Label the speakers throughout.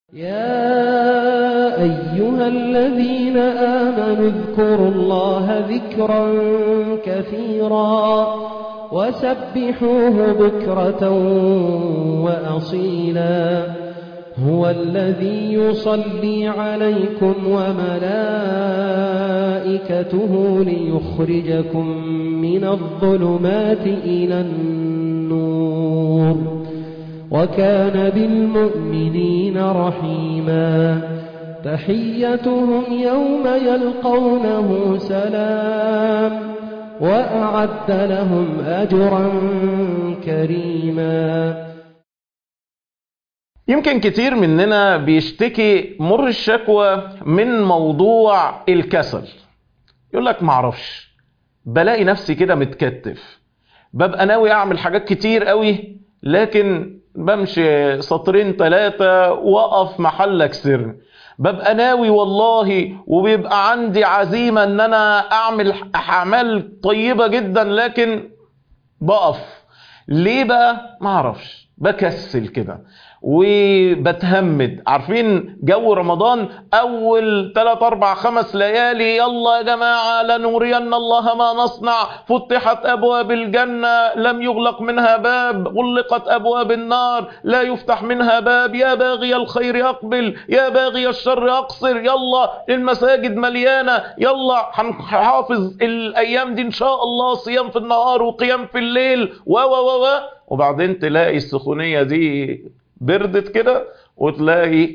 Speaker 1: يا أيها الذين آمنوا اذكروا الله ذكرا كثيرا وسبحوه بكرة وأصيلا هو الذي يصلي عليكم وملائكته ليخرجكم من الظلمات إلى النور وكان بالمؤمنين رحيما تحيتهم يوم يلقونه سلام وأعد لهم أجرا كريما
Speaker 2: يمكن كتير مننا بيشتكي مر الشكوى من موضوع الكسل يقول لك معرفش بلاقي نفسي كده متكتف ببقى ناوي اعمل حاجات كتير قوي لكن بمشي سطرين ثلاثة وقف محلك سر ببقى ناوي والله وبيبقى عندي عزيمة ان انا اعمل اعمال طيبة جدا لكن بقف ليه بقى معرفش بكسل كده وبتهمد عارفين جو رمضان اول 3 4 5 ليالي يلا يا جماعه لنرين الله ما نصنع فتحت ابواب الجنه لم يغلق منها باب غلقت ابواب النار لا يفتح منها باب يا باغي الخير اقبل يا باغي الشر اقصر يلا المساجد مليانه يلا هنحافظ الايام دي ان شاء الله صيام في النهار وقيام في الليل و و و وبعدين تلاقي السخونيه دي بردت كده وتلاقي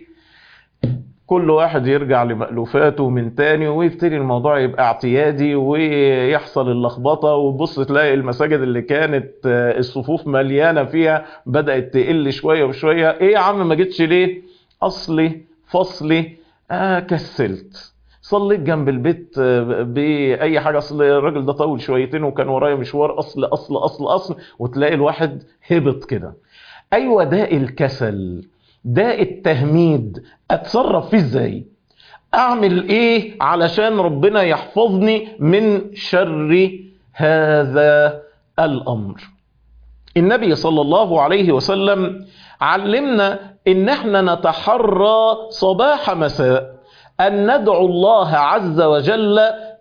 Speaker 2: كل واحد يرجع لمألوفاته من تاني ويبتدي الموضوع يبقى اعتيادي ويحصل اللخبطة وتبص تلاقي المساجد اللي كانت الصفوف مليانة فيها بدأت تقل شوية وشوية ايه يا عم ما جيتش ليه اصلي فصلي آه كسلت صليت جنب البيت باي حاجه اصل الراجل ده طول شويتين وكان ورايا مشوار اصل اصل اصل اصل وتلاقي الواحد هبط كده ايوه ده الكسل ده التهميد اتصرف فيه ازاي اعمل ايه علشان ربنا يحفظني من شر هذا الامر النبي صلى الله عليه وسلم علمنا ان احنا نتحرى صباح مساء ان ندعو الله عز وجل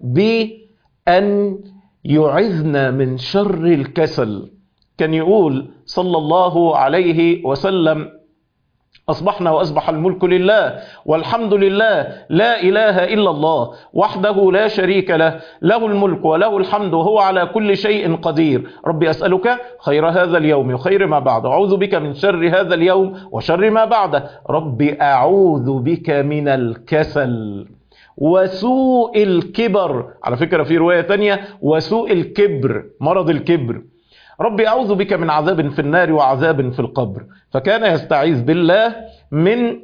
Speaker 2: بان يعذنا من شر الكسل كان يقول صلى الله عليه وسلم أصبحنا وأصبح الملك لله والحمد لله لا إله إلا الله وحده لا شريك له له الملك وله الحمد وهو على كل شيء قدير ربي أسألك خير هذا اليوم وخير ما بعده أعوذ بك من شر هذا اليوم وشر ما بعده ربي أعوذ بك من الكسل وسوء الكبر على فكرة في رواية تانية وسوء الكبر مرض الكبر ربي أعوذ بك من عذاب في النار وعذاب في القبر فكان يستعيذ بالله من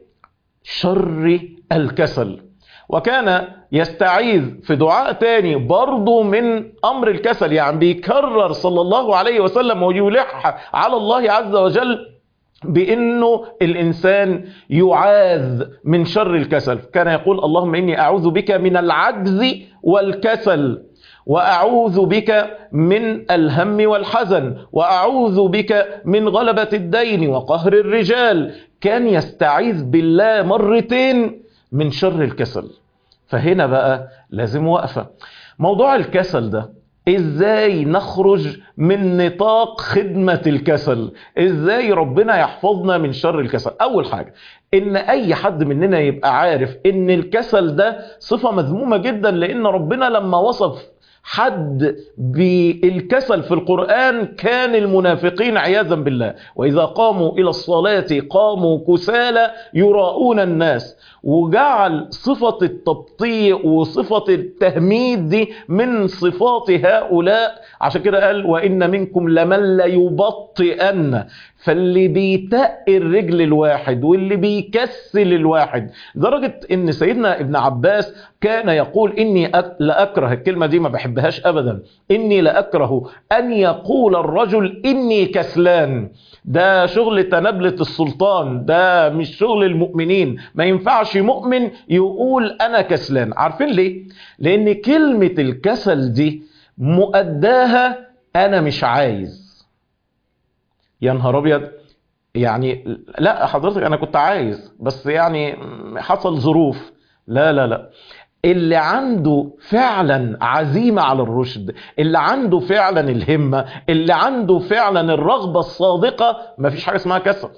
Speaker 2: شر الكسل وكان يستعيذ في دعاء تاني برضه من أمر الكسل يعني بيكرر صلى الله عليه وسلم ويلح على الله عز وجل بأنه الإنسان يعاذ من شر الكسل كان يقول اللهم إني أعوذ بك من العجز والكسل واعوذ بك من الهم والحزن واعوذ بك من غلبه الدين وقهر الرجال كان يستعيذ بالله مرتين من شر الكسل فهنا بقى لازم وقفه موضوع الكسل ده ازاي نخرج من نطاق خدمة الكسل ازاي ربنا يحفظنا من شر الكسل اول حاجة ان اي حد مننا يبقى عارف ان الكسل ده صفة مذمومة جدا لان ربنا لما وصف حد بالكسل في القرآن كان المنافقين عياذا بالله وإذا قاموا إلى الصلاة قاموا كسالى يراؤون الناس وجعل صفة التبطيء وصفة التهميد دي من صفات هؤلاء عشان كده قال وإن منكم لمن ليبطئن فاللي بيتق الرجل الواحد واللي بيكسل الواحد لدرجة ان سيدنا ابن عباس كان يقول اني لأكره الكلمة دي ما بحبهاش ابدا اني لأكره ان يقول الرجل اني كسلان ده شغل تنبلة السلطان ده مش شغل المؤمنين ما ينفعش مؤمن يقول انا كسلان عارفين ليه لان كلمة الكسل دي مؤداها انا مش عايز يا نهار ابيض يعني لا حضرتك انا كنت عايز بس يعني حصل ظروف لا لا لا اللي عنده فعلا عزيمة على الرشد اللي عنده فعلا الهمة اللي عنده فعلا الرغبة الصادقة مفيش حاجة اسمها كسل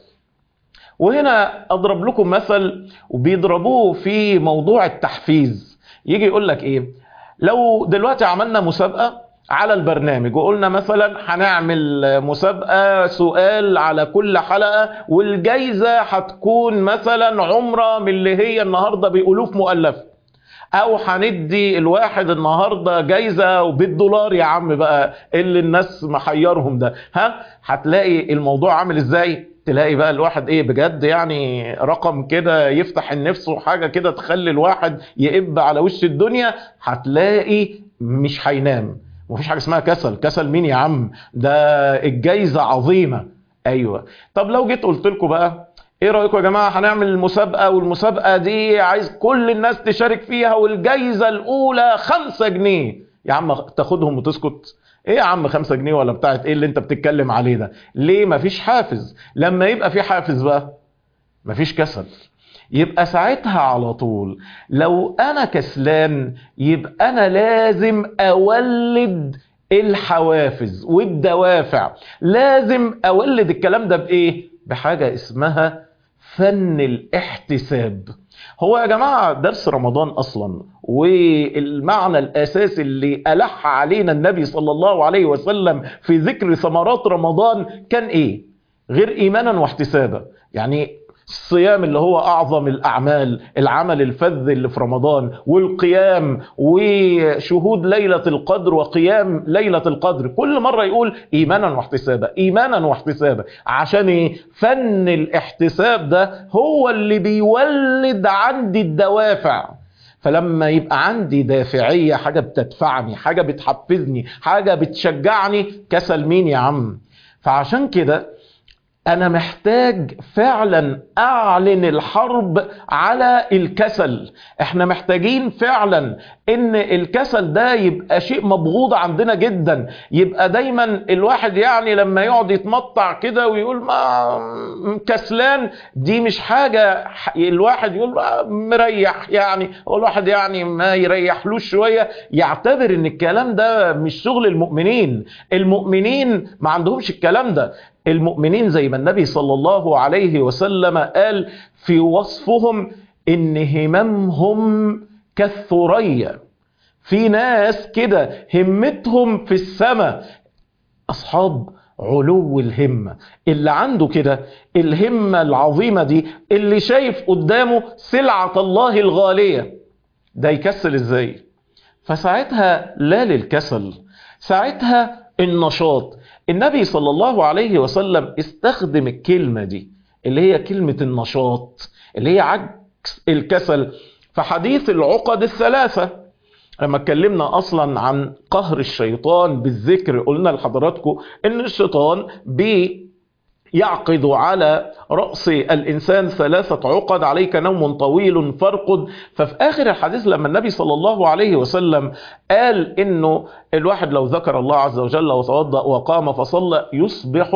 Speaker 2: وهنا اضرب لكم مثل وبيضربوه في موضوع التحفيز يجي يقول لك ايه لو دلوقتي عملنا مسابقة على البرنامج وقلنا مثلا هنعمل مسابقة سؤال على كل حلقة والجايزة هتكون مثلا عمرة من اللي هي النهاردة بألوف مؤلفة او هندي الواحد النهارده جايزه وبالدولار يا عم بقى اللي الناس محيرهم ده ها هتلاقي الموضوع عامل ازاي تلاقي بقى الواحد ايه بجد يعني رقم كده يفتح النفس وحاجه كده تخلي الواحد يقب على وش الدنيا هتلاقي مش هينام مفيش حاجه اسمها كسل كسل مين يا عم ده الجايزه عظيمه ايوه طب لو جيت قلت لكم بقى ايه رايكم يا جماعه هنعمل مسابقه والمسابقه دي عايز كل الناس تشارك فيها والجايزه الاولى خمسة جنيه يا عم تاخدهم وتسكت ايه يا عم خمسة جنيه ولا بتاعت ايه اللي انت بتتكلم عليه ده ليه مفيش حافز لما يبقى في حافز بقى مفيش كسل يبقى ساعتها على طول لو انا كسلان يبقى انا لازم اولد الحوافز والدوافع لازم اولد الكلام ده بايه بحاجة اسمها فن الاحتساب هو يا جماعة درس رمضان أصلا والمعنى الأساسي اللي ألح علينا النبي صلى الله عليه وسلم في ذكر ثمرات رمضان كان إيه؟ غير إيمانا واحتسابا يعني الصيام اللي هو أعظم الأعمال العمل الفذ اللي في رمضان والقيام وشهود ليلة القدر وقيام ليلة القدر كل مرة يقول إيمانا واحتسابا إيمانا واحتسابا عشان إيه؟ فن الاحتساب ده هو اللي بيولد عندي الدوافع فلما يبقى عندي دافعية حاجة بتدفعني حاجة بتحفزني حاجة بتشجعني كسل مين يا عم فعشان كده انا محتاج فعلا اعلن الحرب على الكسل احنا محتاجين فعلا ان الكسل ده يبقى شيء مبغوض عندنا جدا يبقى دايما الواحد يعني لما يقعد يتمطع كده ويقول ما كسلان دي مش حاجة الواحد يقول مريح يعني هو الواحد يعني ما يريحلوش شوية يعتبر ان الكلام ده مش شغل المؤمنين المؤمنين ما عندهمش الكلام ده المؤمنين زي ما النبي صلى الله عليه وسلم قال في وصفهم ان هممهم كالثريا في ناس كده همتهم في السماء اصحاب علو الهمة اللي عنده كده الهمة العظيمة دي اللي شايف قدامه سلعة الله الغالية ده يكسل ازاي فساعتها لا للكسل ساعتها النشاط النبي صلى الله عليه وسلم استخدم الكلمة دي اللي هي كلمة النشاط اللي هي عكس الكسل في حديث العقد الثلاثة لما اتكلمنا اصلا عن قهر الشيطان بالذكر قلنا لحضراتكم ان الشيطان بي يعقد على رأس الإنسان ثلاثة عقد عليك نوم طويل فارقد ففي آخر الحديث لما النبي صلى الله عليه وسلم قال إنه الواحد لو ذكر الله عز وجل وتوضأ وقام فصلى يصبح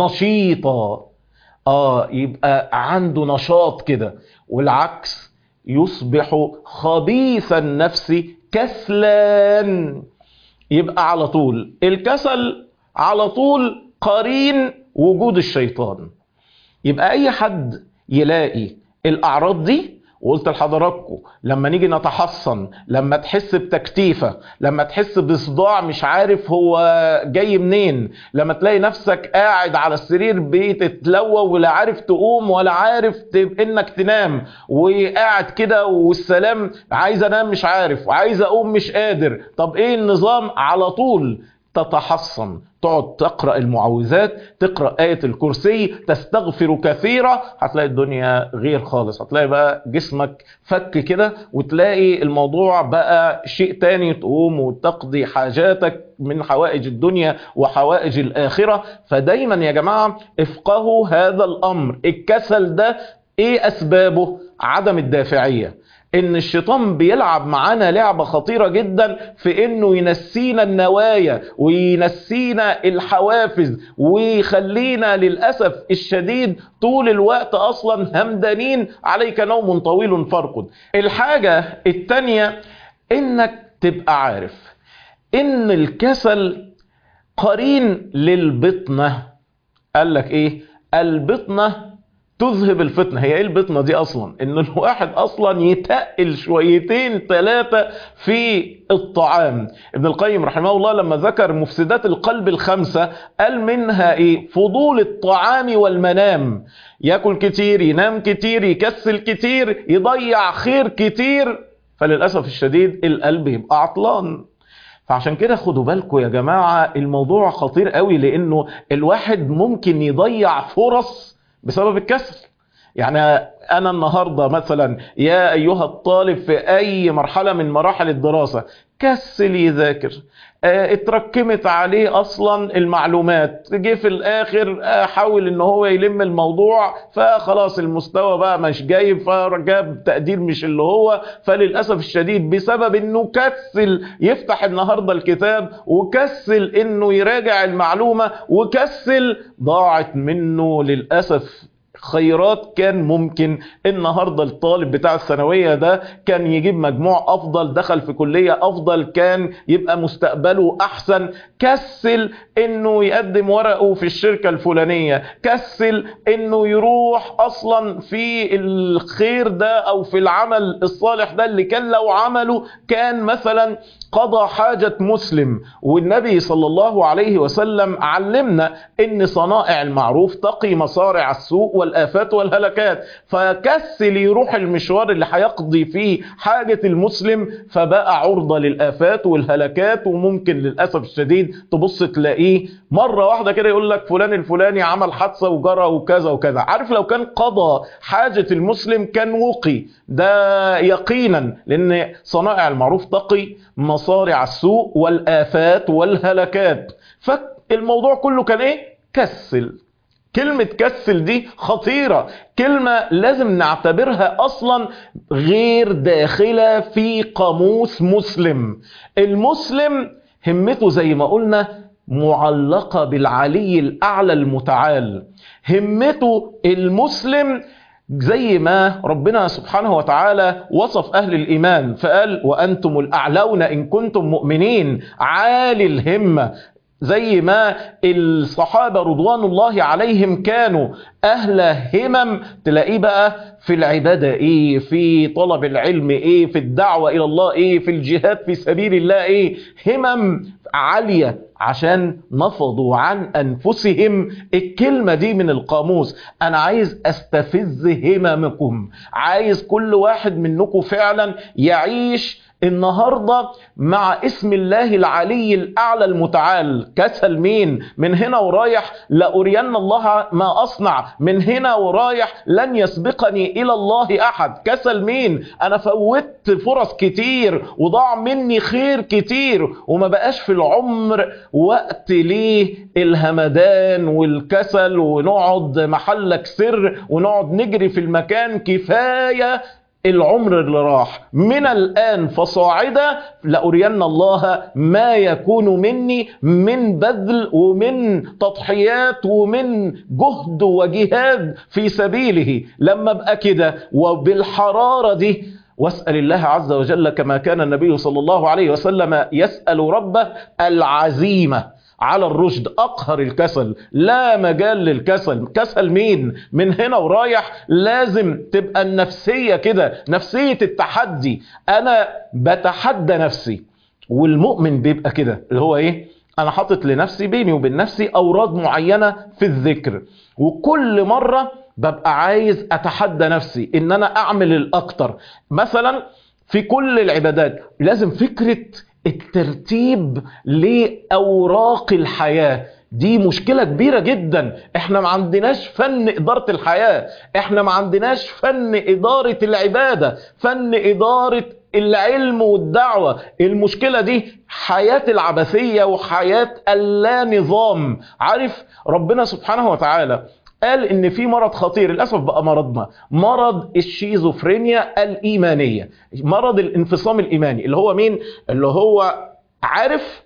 Speaker 2: نشيطا آه يبقى عنده نشاط كده والعكس يصبح خبيث النفس كسلان يبقى على طول الكسل على طول قرين وجود الشيطان يبقى اي حد يلاقي الاعراض دي وقلت لحضراتكم لما نيجي نتحصن لما تحس بتكتيفة لما تحس بصداع مش عارف هو جاي منين لما تلاقي نفسك قاعد على السرير بتتلوى ولا عارف تقوم ولا عارف انك تنام وقاعد كده والسلام عايز انام مش عارف وعايز اقوم مش قادر طب ايه النظام على طول تتحصن تقعد تقرأ المعوذات تقرأ آية الكرسي تستغفر كثيرا هتلاقي الدنيا غير خالص هتلاقي بقى جسمك فك كده وتلاقي الموضوع بقى شيء تاني تقوم وتقضي حاجاتك من حوائج الدنيا وحوائج الآخرة فدايما يا جماعة افقهوا هذا الأمر الكسل ده ايه أسبابه عدم الدافعية ان الشيطان بيلعب معانا لعبة خطيرة جدا في انه ينسينا النوايا وينسينا الحوافز ويخلينا للأسف الشديد طول الوقت اصلا همدانين عليك نوم طويل فرقد الحاجة التانية انك تبقى عارف ان الكسل قرين للبطنة قال لك ايه البطنة تذهب الفتنة هي ايه البطنة دي اصلا ان الواحد اصلا يتقل شويتين ثلاثة في الطعام ابن القيم رحمه الله لما ذكر مفسدات القلب الخمسة قال منها ايه فضول الطعام والمنام ياكل كتير ينام كتير يكسل كتير يضيع خير كتير فللأسف الشديد القلب يبقى عطلان فعشان كده خدوا بالكم يا جماعة الموضوع خطير قوي لانه الواحد ممكن يضيع فرص بسبب الكسل يعني انا النهاردة مثلا يا ايها الطالب في اي مرحلة من مراحل الدراسة كسل يذاكر اه اتركمت عليه اصلا المعلومات جه في الاخر اه حاول ان هو يلم الموضوع فخلاص المستوى بقى مش جايب فجاب تقدير مش اللي هو فللاسف الشديد بسبب انه كسل يفتح النهارده الكتاب وكسل انه يراجع المعلومه وكسل ضاعت منه للاسف خيرات كان ممكن النهاردة الطالب بتاع الثانوية ده كان يجيب مجموع أفضل دخل في كلية أفضل كان يبقى مستقبله أحسن كسل إنه يقدم ورقه في الشركة الفلانية كسل إنه يروح أصلا في الخير ده أو في العمل الصالح ده اللي كان لو عمله كان مثلا قضى حاجة مسلم والنبي صلى الله عليه وسلم علمنا ان صنائع المعروف تقي مصارع السوء والآفات والهلكات فكسل يروح المشوار اللي هيقضي فيه حاجة المسلم فبقى عرضة للآفات والهلكات وممكن للأسف الشديد تبص تلاقيه مرة واحدة كده يقول لك فلان الفلاني عمل حادثة وجرى وكذا وكذا عارف لو كان قضى حاجة المسلم كان وقي ده يقينا لأن صنائع المعروف تقي مصارع السوء والآفات والهلكات فالموضوع كله كان ايه كسل كلمة كسل دي خطيرة كلمة لازم نعتبرها أصلا غير داخلة في قاموس مسلم المسلم همته زي ما قلنا معلقة بالعلي الأعلى المتعال همته المسلم زي ما ربنا سبحانه وتعالى وصف أهل الإيمان فقال وأنتم الأعلون إن كنتم مؤمنين عالي الهمة زي ما الصحابة رضوان الله عليهم كانوا أهل همم تلاقيه بقى في العبادة إيه في طلب العلم إيه في الدعوة إلى الله إيه في الجهاد في سبيل الله إيه همم عالية عشان نفضوا عن أنفسهم الكلمة دي من القاموس أنا عايز أستفز هممكم عايز كل واحد منكم فعلا يعيش النهاردة مع اسم الله العلي الأعلى المتعال كسل مين من هنا ورايح لأرين الله ما أصنع من هنا ورايح لن يسبقني إلى الله أحد كسل مين أنا فوت فرص كتير وضاع مني خير كتير وما بقاش في العمر وقت ليه الهمدان والكسل ونقعد محلك سر ونقعد نجري في المكان كفاية العمر اللي راح من الآن فصاعدا لأرين الله ما يكون مني من بذل ومن تضحيات ومن جهد وجهاد في سبيله لما ابقى كده وبالحرارة دي واسأل الله عز وجل كما كان النبي صلى الله عليه وسلم يسأل ربه العزيمة على الرشد أقهر الكسل لا مجال للكسل كسل مين من هنا ورايح لازم تبقى النفسية كده نفسية التحدي أنا بتحدى نفسي والمؤمن بيبقى كده اللي هو إيه أنا حاطط لنفسي بيني وبين نفسي أوراد معينة في الذكر وكل مرة ببقى عايز أتحدى نفسي إن أنا أعمل الأكتر مثلا في كل العبادات لازم فكرة الترتيب لأوراق الحياة دي مشكلة كبيرة جدا احنا ما عندناش فن إدارة الحياة احنا ما عندناش فن إدارة العبادة فن إدارة العلم والدعوة المشكلة دي حياة العبثية وحياة اللا نظام عارف ربنا سبحانه وتعالى قال ان في مرض خطير للاسف بقى مرضنا مرض الشيزوفرينيا الايمانيه مرض الانفصام الايماني اللي هو مين اللي هو عارف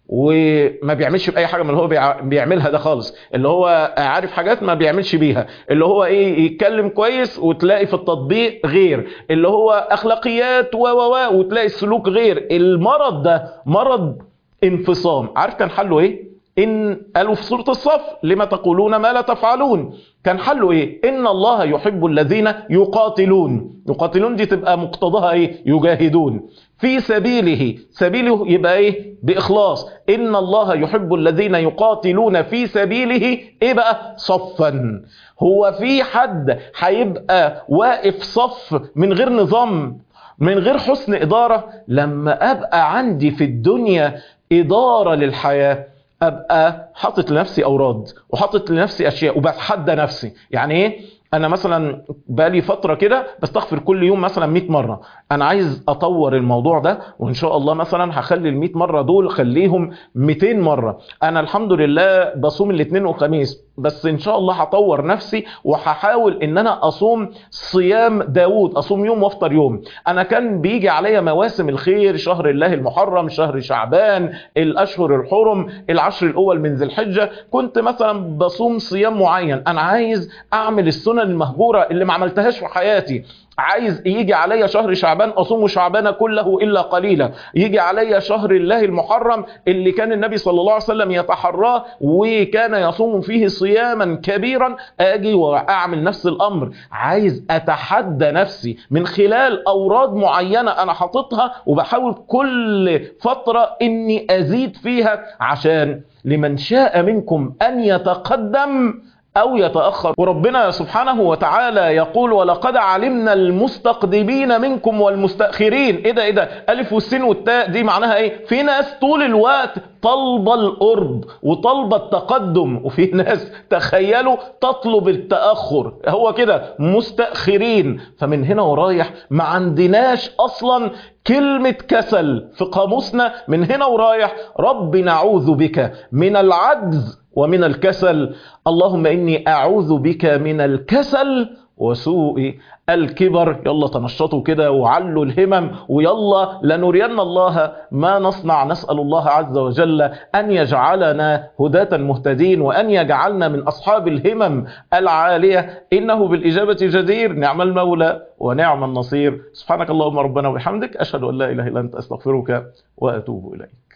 Speaker 2: وما بيعملش باي حاجه من اللي هو بيع- بيعملها ده خالص اللي هو عارف حاجات ما بيعملش بيها اللي هو ايه يتكلم كويس وتلاقي في التطبيق غير اللي هو اخلاقيات و و و وتلاقي السلوك غير المرض ده مرض انفصام عارف كان حله ايه ان قالوا في سوره الصف لما تقولون ما لا تفعلون كان حله ايه ان الله يحب الذين يقاتلون يقاتلون دي تبقى مقتضاها ايه يجاهدون في سبيله سبيله يبقى ايه باخلاص ان الله يحب الذين يقاتلون في سبيله ايه بقى صفا هو في حد هيبقى واقف صف من غير نظام من غير حسن اداره لما ابقى عندي في الدنيا اداره للحياه ابقى حاطط لنفسي اوراد وحاطط لنفسي اشياء وبتحدى نفسي يعني ايه انا مثلا بقالي فتره كده بستغفر كل يوم مثلا 100 مره انا عايز اطور الموضوع ده وان شاء الله مثلا هخلي ال 100 مره دول خليهم 200 مره انا الحمد لله بصوم الاثنين والخميس بس ان شاء الله هطور نفسي وهحاول ان انا اصوم صيام داوود اصوم يوم وافطر يوم انا كان بيجي عليا مواسم الخير شهر الله المحرم شهر شعبان الاشهر الحرم العشر الاول من ذي الحجه كنت مثلا بصوم صيام معين انا عايز اعمل السنن المهجوره اللي ما عملتهاش في حياتي عايز يجي عليا شهر شعبان اصوم شعبان كله الا قليلا يجي عليا شهر الله المحرم اللي كان النبي صلى الله عليه وسلم يتحراه وكان يصوم فيه صياما كبيرا اجي واعمل نفس الامر عايز اتحدى نفسي من خلال اوراد معينه انا حاططها وبحاول كل فتره اني ازيد فيها عشان لمن شاء منكم ان يتقدم أو يتأخر وربنا سبحانه وتعالى يقول ولقد علمنا المستقدمين منكم والمستأخرين إيه ده إيه ده ألف والسين والتاء دي معناها إيه في ناس طول الوقت طالبة القرب وطالبة التقدم وفي ناس تخيلوا تطلب التأخر هو كده مستأخرين فمن هنا ورايح ما عندناش أصلا كلمة كسل في قاموسنا من هنا ورايح رب نعوذ بك من العجز ومن الكسل اللهم إني أعوذ بك من الكسل وسوء الكبر يلا تنشطوا كده وعلوا الهمم ويلا لنرين الله ما نصنع نسأل الله عز وجل أن يجعلنا هداة مهتدين وأن يجعلنا من أصحاب الهمم العالية إنه بالإجابة جدير نعم المولى ونعم النصير سبحانك اللهم ربنا وبحمدك أشهد أن لا إله إلا أنت أستغفرك وأتوب إليك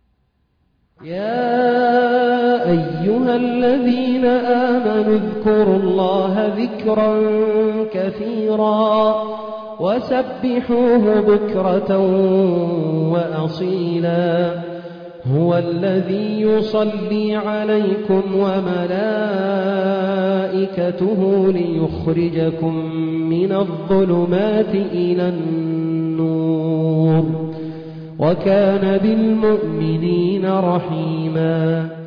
Speaker 1: يا أيها الذين آمنوا اذكروا الله ذكرا كثيرا وسبحوه بكرة وأصيلا هو الذي يصلي عليكم وملائكته ليخرجكم من الظلمات إلى النور وكان بالمؤمنين رحيما